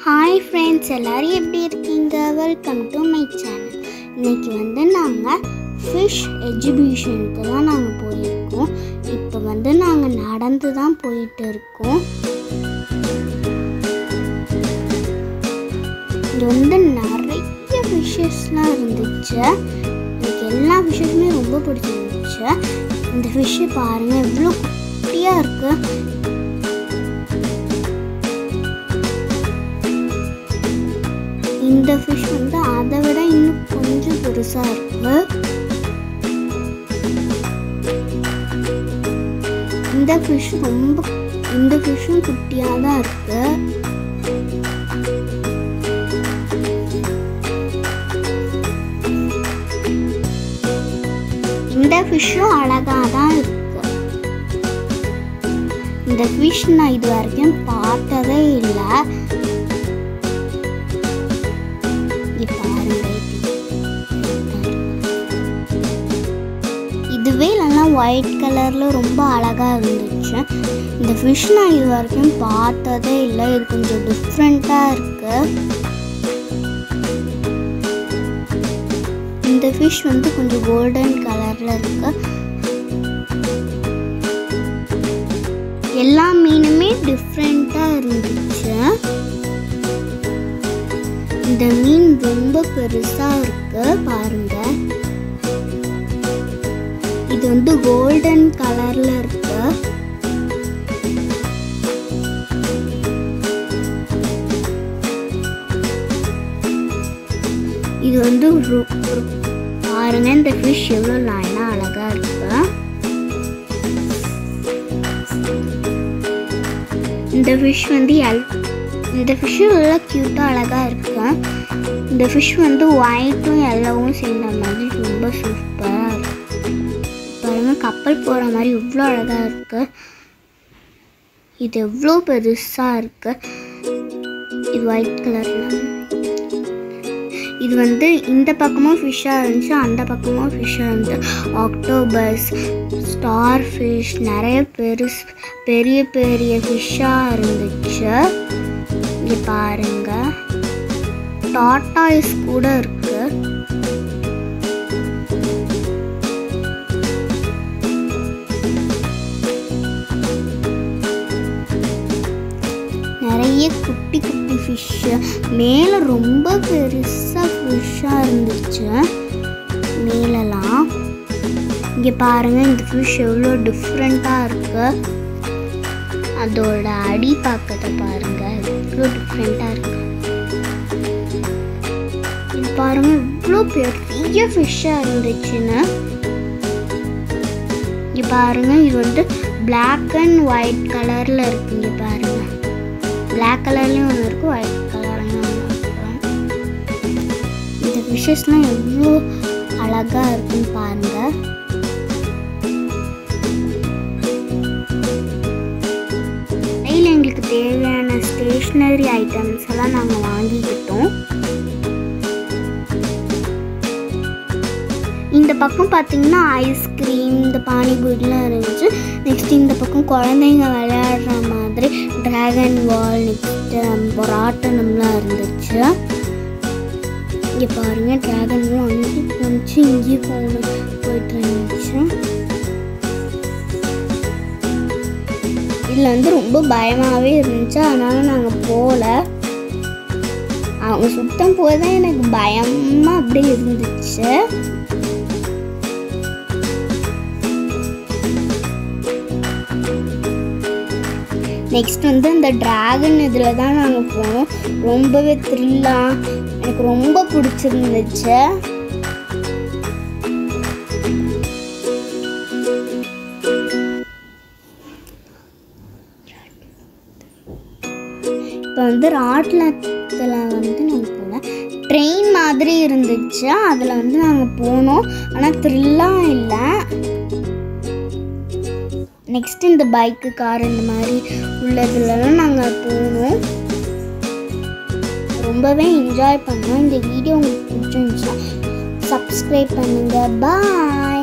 hi friends எல்லாரும் எப்படி இருக்கீங்க வெல்கம் டு மை சேனல் இன்னைக்கு வந்து நாங்கள் ஃபிஷ் எக்ஸிபிஷனுக்கு தான் நாங்கள் போயிருக்கோம் இப்போ வந்து நாங்கள் நடந்து தான் போயிட்டு இருக்கோம் இங்கே வந்து நிறைய ஃபிஷ்ஷஸ்லாம் இருந்துச்சு எனக்கு எல்லா ஃபிஷ்ஷஸுமே ரொம்ப பிடிச்சிருந்துச்சு இந்த ஃபிஷ்ஷை பாருங்கள் எவ்வளோ குட்டியாக இருக்குது இந்த ஃபிஷ் வந்து அதை விட இன்னும் கொஞ்சம் பெருசாக இருக்கு இந்த ஃபிஷ் ரொம்ப இந்த ஃபிஷ்ஷும் குட்டியாக தான் இருக்கு இந்த ஃபிஷ்ஷும் அழகாக தான் இருக்கு இந்த ஃபிஷ் நான் இது வரைக்கும் பார்த்ததே இல்லை இங்க பாருங்க இதுவே நல்லா ஒயிட் கலர்ல ரொம்ப அழகா இருந்துச்சு இந்த ஃபிஷ் நான் இது வரைக்கும் பார்த்ததே இல்லை இது கொஞ்சம் டிஃப்ரெண்ட்டாக இருக்கு இந்த ஃபிஷ் வந்து கொஞ்சம் கோல்டன் கலர்ல இருக்கு எல்லா மீனுமே டிஃப்ரெண்ட்டாக இருந்துச்சு இந்த மீன் ரொம்ப பெருசா இருக்கு பாருங்க இது வந்து கோல்டன் கலர்ல இருக்கு இது வந்து ஒரு- ஒரு பாருங்க இந்த ஃபிஷ் எவ்வளோ லைனா அழகா இருக்கு இந்த ஃபிஷ் வந்து எல் இந்த ஃபிஷ்ஷும் நல்லா க்யூட்டாக அழகாக இருக்கு இந்த ஃபிஷ் வந்து ஒயிட்டும் எல்லோவும் சேர்ந்த மாதிரி ரொம்ப சூப்பராக இருக்கு பாருங்க கப்பல் போகிற மாதிரி எவ்வளோ அழகாக இருக்கு இது எவ்வளோ பெருசாக இருக்கு இது ஒயிட் கலரில் இது வந்து இந்த பக்கமும் ஃபிஷ்ஷாக இருந்துச்சு அந்த பக்கமும் ஃபிஷ்ஷாக இருந்துச்சு ஆக்டோபஸ் ஸ்டார் ஃபிஷ் நிறைய பெருசு பெரிய பெரிய ஃபிஷ்ஷாக இருந்துச்சு இங்கே பாருங்க டாட்டாய்ஸ் கூட இருக்கு நிறைய குட்டி குட்டி ஃபிஷ்ஷு மேலே ரொம்ப பெருசாக ஃபிஷ்ஷாக இருந்துச்சு மேலெல்லாம் இங்கே பாருங்க இந்த ஃபிஷ் எவ்வளோ டிஃப்ரெண்ட்டாக இருக்கு அதோட அடி பக்கத்தை பாருங்க எவ்வளோ டிஃப்ரெண்ட்டாக இருக்கு இது பாருங்க இவ்வளோ பெரிய ஃபிஷ்ஷாக இருந்துச்சுன்னு இங்கே பாருங்க இது வந்து Black அண்ட் ஒயிட் கலரில் இருக்கு இங்கே பாருங்க Black கலர்லேயும் ஒன்று இருக்கு ஒயிட் கலர்லேயும் ஒன்று இருக்கு இந்த ஃபிஷ்ஷஸ்லாம் எவ்வளோ அழகாக இருக்குன்னு பாருங்க கடையில் எங்களுக்கு தேவையான ஸ்டேஷ்னரி ஐட்டம்ஸ் எல்லாம் நாங்கள் வாங்கிக்கிட்டோம் இந்த பக்கம் பார்த்தீங்கன்னா ஐஸ்கிரீம் இந்த பானிபூரிலாம் இருந்துச்சு நெக்ஸ்ட் இந்த பக்கம் குழந்தைங்க விளையாடுற மாதிரி ட்ராகன் வால் நெக்ஸ்ட்டு ராட்டனம்லாம் இருந்துச்சு இங்கே பாருங்கள் ட்ராகன் வால் அங்கேயும் போணுச்சு இங்கேயும் போகணும் போயிட்டு இருந்துச்சு இதில் வந்து ரொம்ப பயமாகவே இருந்துச்சு அதனால நாங்கள் போகல அவங்க சுத்தம் போய் தான் எனக்கு பயமாக அப்படியே இருந்துச்சு நெக்ஸ்ட் வந்து அந்த டிராகன் இதில் தான் நாங்கள் போனோம் ரொம்பவே த்ரில்லாக எனக்கு ரொம்ப பிடிச்சிருந்துச்சு இப்போ வந்து ராட்லத்தில் வந்து நாங்கள் போனோம் ட்ரெயின் மாதிரி இருந்துச்சு அதில் வந்து நாங்கள் போனோம் ஆனால் த்ரில்லாக இல்லை நெக்ஸ்ட் இந்த பைக்கு கார் இந்த மாதிரி உள்ளதுலலாம் நாங்கள் போனோம் ரொம்பவே என்ஜாய் பண்ணோம் இந்த வீடியோ உங்களுக்கு பிடிச்சிருந்துச்சுன்னா சப்ஸ்கிரைப் பண்ணுங்கள் பாய்